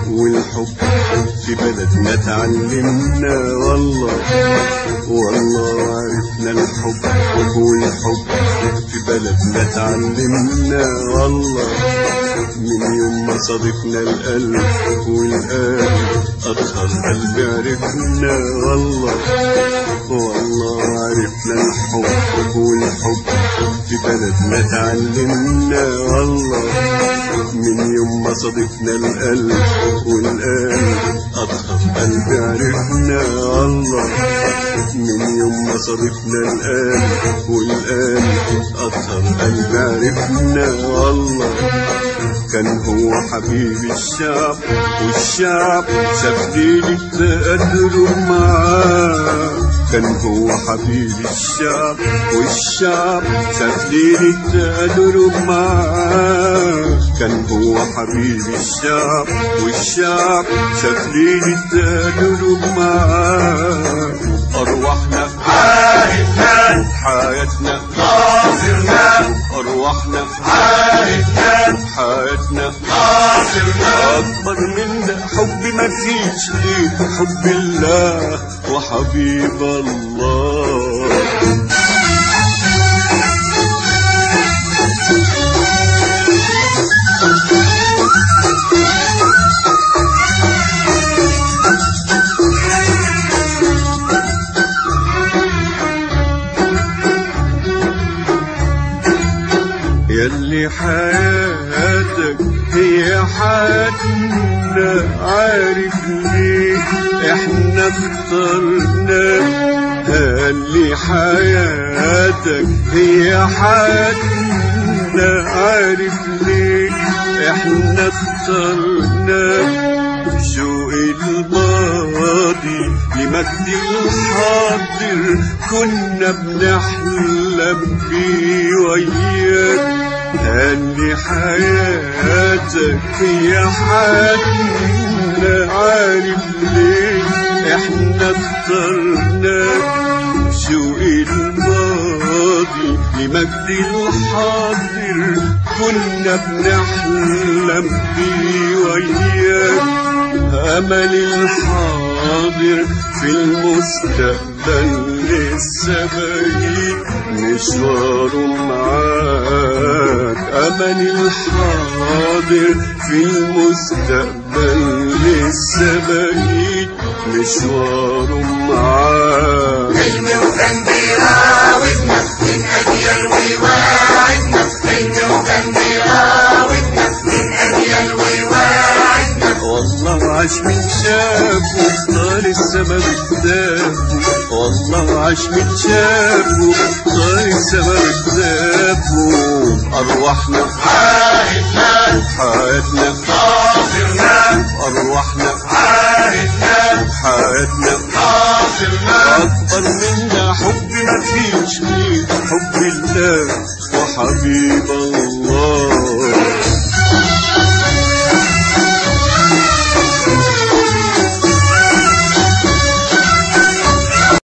والحب في بلدنا اتعلمنا والله والله عرفنا الحب والحب في بلدنا اتعلمنا والله من يوم ما صادفنا القلب والقلب أطهر قلب عرفنا والله والله عرفنا الحب والحب في بلدنا اتعلمنا والله من يوم ما صادفنا القلب والقلب أطهر قلب عرفنا والله من يوم ما صادفنا القلب والقلب أطهر قلب عرفنا والله كان هو حبيب الشعب والشعب شاف ليلة تقدره معاه كان هو حبيب الشعب والشعب شاف ليلة تقدره معاه كان هو حبيب الشعب والشعب شاف ليلة تقدره معاه أرواحنا عارفنا حياتنا ناصرنا أرواحنا عارفنا حياتنا ناصرنا أكبر من ده حب ما فيش غير حب الله وحبيب الله يلي حياتك هي حياتنا عارف ليه احنا اخترناك اللي حياتك هي حياتنا عارف ليه احنا اخترناك شوق الماضي لمجد الحاضر كنا بنحلم بيه وياك اللي حياتك هي حياتنا عارف ليه احنا اخترناك شوق الماضي لمجد الحاضر كنا بنحلم بيه وياك أمل الحاضر في المستقبل لسه بعيد مشواره معاك أمل الحاضر في المستقبل لسه بعيد مشواره معاك حلم وكان بيراودنا من أجيال ويواعدنا حلم وكان بيراودنا من أجيال ويواعدنا والله عاش من شافه طال السما بكتافه والله عاش من شافه طال السما بكتافه أرواحنا عارفنا حياتنا ناصرنا أرواحنا عارفنا حياتنا ناصرنا أكبر منا حب ما فيش غير حب الله وحبيب الله